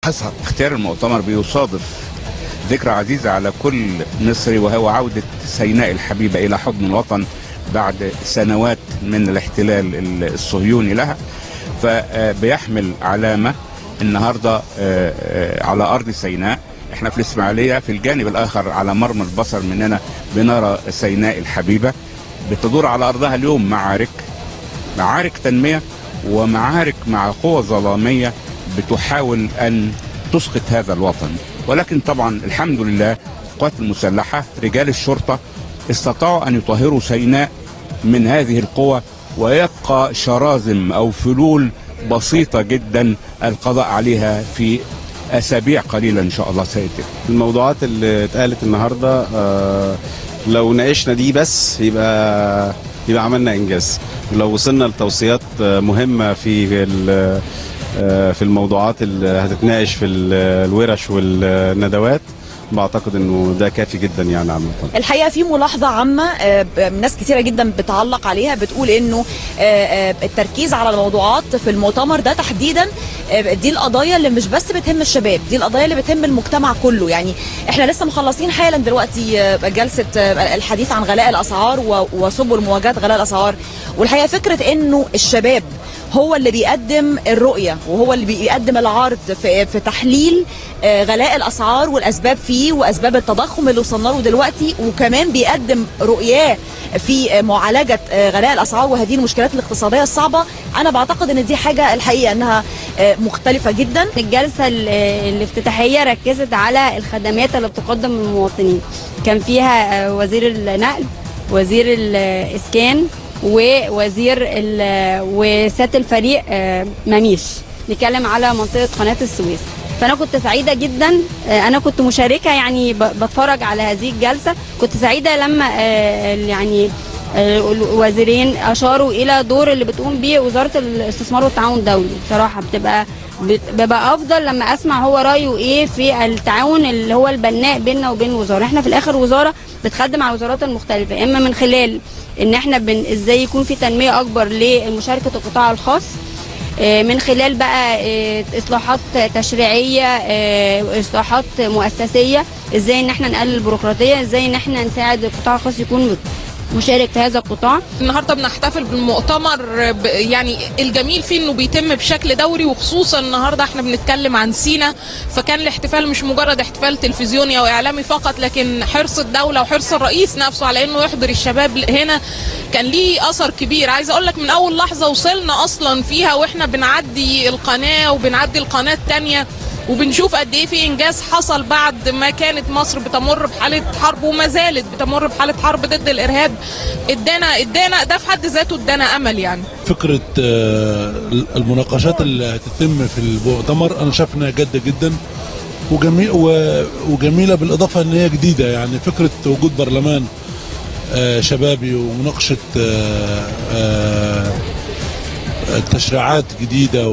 حصل اختيار المؤتمر بيصادف ذكرى عزيزة على كل مصري وهو عودة سيناء الحبيبة إلى حضن الوطن بعد سنوات من الاحتلال الصهيوني لها فبيحمل علامة النهاردة على أرض سيناء احنا في الإسماعيلية في الجانب الآخر على مرمى البصر مننا بنرى سيناء الحبيبة بتدور على أرضها اليوم معارك معارك تنمية ومعارك مع قوى ظلامية بتحاول أن تسقط هذا الوطن ولكن طبعا الحمد لله القوات المسلحة رجال الشرطة استطاعوا أن يطهروا سيناء من هذه القوى ويبقى شرازم أو فلول بسيطة جدا القضاء عليها في أسابيع قليلة إن شاء الله سيتم الموضوعات اللي اتقالت النهاردة آه لو ناقشنا دي بس يبقى يبقى عملنا إنجاز لو وصلنا لتوصيات مهمة في في الموضوعات اللي هتتناقش في الورش والندوات بعتقد انه ده كافي جدا يعني عامه الحقيقه في ملاحظه عامه ناس كثيره جدا بتعلق عليها بتقول انه التركيز على الموضوعات في المؤتمر ده تحديدا دي القضايا اللي مش بس بتهم الشباب دي القضايا اللي بتهم المجتمع كله يعني احنا لسه مخلصين حالا دلوقتي جلسه الحديث عن غلاء الاسعار وسبل مواجهه غلاء الاسعار والحقيقه فكره انه الشباب هو اللي بيقدم الرؤيه وهو اللي بيقدم العرض في, في تحليل غلاء الاسعار والاسباب فيه واسباب التضخم اللي وصلنا له دلوقتي وكمان بيقدم رؤياه في معالجه غلاء الاسعار وهذه المشكلات الاقتصاديه الصعبه انا بعتقد ان دي حاجه الحقيقه انها مختلفه جدا الجلسه الافتتاحيه ركزت على الخدمات اللي بتقدم للمواطنين كان فيها وزير النقل وزير الاسكان ووزير وسياده الفريق مميش نتكلم على منطقه قناه السويس فانا كنت سعيده جدا انا كنت مشاركه يعني بتفرج على هذه الجلسه كنت سعيده لما يعني الوزيرين اشاروا الى دور اللي بتقوم بيه وزاره الاستثمار والتعاون الدولي بصراحه بتبقى بيبقى افضل لما اسمع هو رايه ايه في التعاون اللي هو البناء بيننا وبين الوزاره احنا في الاخر وزاره بتخدم على الوزارات المختلفه اما من خلال ان احنا بن ازاي يكون في تنميه اكبر لمشاركه القطاع الخاص من خلال بقى اصلاحات تشريعيه اصلاحات مؤسسيه ازاي ان احنا نقلل البيروقراطيه ازاي ان احنا نساعد القطاع الخاص يكون مشارك في هذا القطاع النهارده بنحتفل بالمؤتمر يعني الجميل فيه انه بيتم بشكل دوري وخصوصا النهارده احنا بنتكلم عن سينا فكان الاحتفال مش مجرد احتفال تلفزيوني او اعلامي فقط لكن حرص الدوله وحرص الرئيس نفسه على انه يحضر الشباب هنا كان ليه اثر كبير عايزه اقول لك من اول لحظه وصلنا اصلا فيها واحنا بنعدي القناه وبنعدي القناه الثانيه وبنشوف قد ايه في انجاز حصل بعد ما كانت مصر بتمر بحاله حرب وما زالت بتمر بحاله حرب ضد الارهاب ادانا ادانا ده في حد ذاته ادانا امل يعني فكره المناقشات اللي هتتم في المؤتمر انا شايف انها جاده جدا وجميل وجميله بالاضافه ان هي جديده يعني فكره وجود برلمان شبابي ومناقشه تشريعات جديده و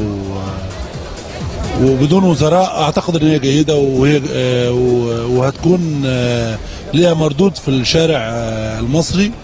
وبدون وزراء اعتقد ان هي جيده وهي وهتكون ليها مردود في الشارع المصري